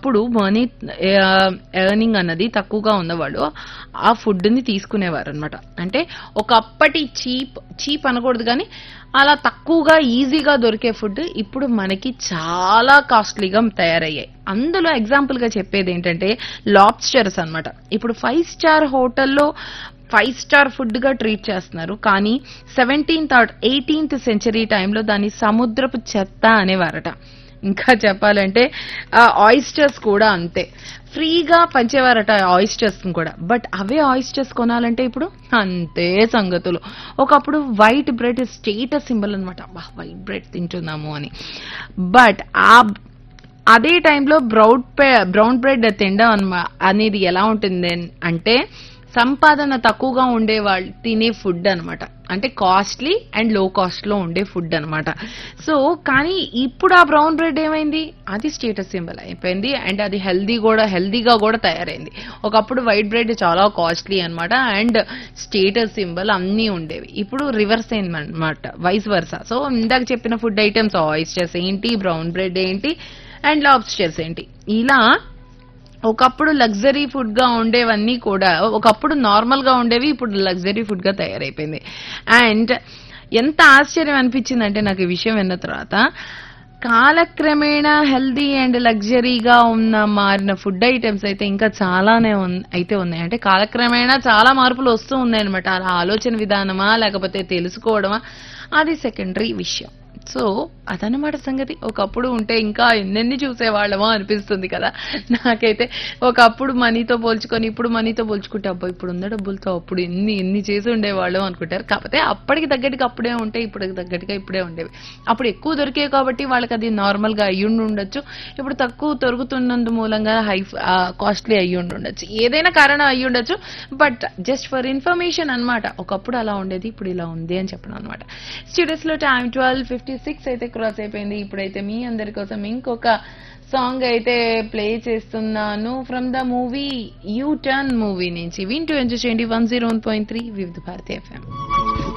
ఒకప్పుడు money earning అన్నది తక్కువగా ఉన్నవాళ్ళు ఆ ఫుడ్ ని తీసుకునేవారు అనమాట అంటే ఒకప్పటి చీప్ చీప్ అనకూడదు కానీ అలా తక్కువగా ఈజీగా దొరికే ఫుడ్ ఇప్పుడు మనకి చాలా కాస్ట్లీగా తయారయ్యాయి అందులో ఎగ్జాంపుల్ గా చెప్పేది ఏంటంటే లాబ్స్టర్స్ అన్నమాట ఇప్పుడు ఫైవ్ స్టార్ హోటల్లో ఫైవ్ స్టార్ ఫుడ్ గా ట్రీట్ చేస్తున్నారు కానీ సెవెంటీన్త్ ఎయిటీన్త్ సెంచరీ టైంలో దాన్ని సముద్రపు చెత్త అనేవారట ఇంకా చెప్పాలంటే ఆయిస్టర్స్ కూడా అంతే ఫ్రీగా పంచేవారట ఆయిస్టర్స్ కూడా బట్ అవే ఆయిస్టర్స్ కొనాలంటే ఇప్పుడు అంతే సంగతులు ఒకప్పుడు వైట్ బ్రెడ్ స్టేటస్ సింబల్ అనమాట వైట్ బ్రెడ్ తింటున్నాము అని బట్ ఆ అదే టైంలో బ్రౌన్ బ్రౌన్ బ్రెడ్ తినడం అన్మా అనేది ఎలా ఉంటుంది అంటే సంపాదన తక్కువగా ఉండే వాళ్ళు తినే ఫుడ్ అన్నమాట అంటే కాస్ట్లీ అండ్ లో కాస్ట్ లో ఉండే ఫుడ్ అన్నమాట సో కానీ ఇప్పుడు ఆ బ్రౌన్ బ్రెడ్ ఏమైంది అది స్టేటస్ సింబల్ అయిపోయింది అండ్ అది హెల్దీ కూడా హెల్దీగా కూడా తయారైంది ఒకప్పుడు వైట్ బ్రెడ్ చాలా కాస్ట్లీ అన్నమాట అండ్ స్టేటస్ సింబల్ అన్నీ ఉండేవి ఇప్పుడు రివర్స్ అయింది అనమాట వైస్ వర్సా సో ఇందాక చెప్పిన ఫుడ్ ఐటమ్స్ ఆయిస్టర్స్ ఏంటి బ్రౌన్ బ్రెడ్ ఏంటి అండ్ లాబ్స్టర్స్ ఏంటి ఇలా ఒకప్పుడు లగ్జరీ ఫుడ్ గా ఉండేవన్నీ కూడా ఒకప్పుడు నార్మల్ గా ఉండేవి ఇప్పుడు లగ్జరీ ఫుడ్ గా తయారైపోయింది అండ్ ఎంత ఆశ్చర్యం అనిపించిందంటే నాకు ఈ విషయం విన్న తర్వాత కాలక్రమేణా హెల్దీ అండ్ లగ్జరీగా ఉన్న మారిన ఫుడ్ ఐటమ్స్ అయితే ఇంకా చాలానే ఉన్- అయితే ఉన్నాయి అంటే కాలక్రమేణా చాలా మార్పులు వస్తూ ఉన్నాయి అనమాట అలా ఆలోచన విధానమా లేకపోతే తెలుసుకోవడమా అది సెకండరీ విషయం సో అదనమాట సంగతి ఒకప్పుడు ఉంటే ఇంకా ఎన్నెన్ని చూసేవాళ్ళమో అనిపిస్తుంది కదా నాకైతే ఒకప్పుడు మనీతో పోల్చుకొని ఇప్పుడు మనీతో పోల్చుకుంటే అబ్బా ఇప్పుడు ఉన్న డబ్బులతో అప్పుడు ఎన్ని ఎన్ని చేసి ఉండేవాళ్ళం అనుకుంటారు కాకపోతే అప్పటికి తగ్గట్టుగా అప్పుడే ఉంటే ఇప్పటికి తగ్గట్టుగా ఇప్పుడే ఉండేవి అప్పుడు ఎక్కువ దొరికేవి కాబట్టి వాళ్ళకి అది నార్మల్ గా అయ్యి ఉండి ఉండొచ్చు ఇప్పుడు తక్కువ దొరుకుతున్నందు మూలంగా హై కాస్ట్లీ అయ్యి ఉండి ఉండొచ్చు ఏదైనా కారణం అయ్యి ఉండొచ్చు బట్ జస్ట్ ఫర్ ఇన్ఫర్మేషన్ అన్నమాట ఒకప్పుడు అలా ఉండేది ఇప్పుడు ఇలా ఉంది అని చెప్పడం అనమాట స్టూడియోస్ లో టైం ట్వెల్వ్ ఫిఫ్టీ సిక్స్ అయితే క్రాస్ అయిపోయింది ఇప్పుడైతే మీ అందరి కోసం ఇంకొక సాంగ్ అయితే ప్లే చేస్తున్నాను from the movie U turn movie నుంచి వింటూ ఎంజాయ్ చేయండి one zero one point three Vividh Bharati FM